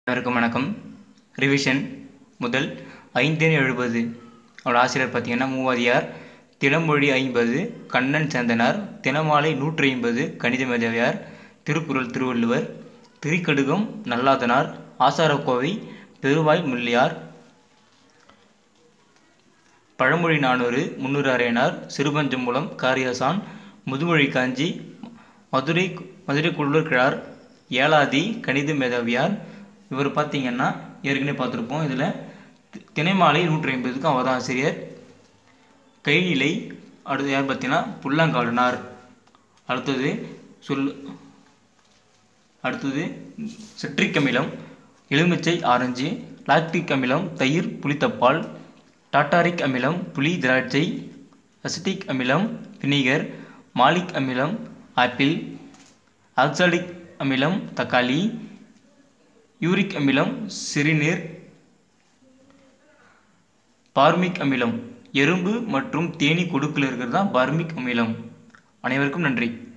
அனைவருக்கும் வணக்கம் ரிவிஷன் முதல் ஐந்தின் எழுபது அவரோட ஆசிரியர் பார்த்தீங்கன்னா மூவாதியார் தினமொழி ஐம்பது கண்ணன் சேந்தனார் தினமாலை நூற்றி ஐம்பது கணித மேதாவியார் திருக்குறள் திருவள்ளுவர் திரிக்கடுகம் நல்லாதனார் ஆசாரக்கோவை பெருவாய் முல்லையார் பழமொழி நானூறு முன்னூறு அரையனார் சிறுபஞ்சமூலம் காரியாசான் முதுமொழி காஞ்சி மதுரை மதுரை குள்ளூர் கிழார் ஏலாதி கணித மேதாவியார் இவர் பார்த்தீங்கன்னா ஏற்கனவே பார்த்துருப்போம் இதில் தி- தினைமாலை நூற்றி ஐம்பதுக்கு அவர் தான் ஆசிரியர் கைநிலை அடுத்து யார் பார்த்தீங்கன்னா புல்லாங்காடுனார் அடுத்தது சொல் அடுத்தது சிட்ரிக் அமிலம் எலுமிச்சை ஆரஞ்சு லாக்டிக் அமிலம் தயிர் புளித்தப்பால் டாட்டாரிக் அமிலம் புளி திராட்சை அசிட்டிக் அமிலம் வினிகர் மாலிக் அமிலம் ஆப்பிள் ஆக்சாலிக் அமிலம் தக்காளி யூரிக் அமிலம் சிறுநீர் பார்மிக் அமிலம் எறும்பு மற்றும் தேனீ கொடுக்கில் இருக்கிறது தான் பார்மிக் அமிலம் அனைவருக்கும் நன்றி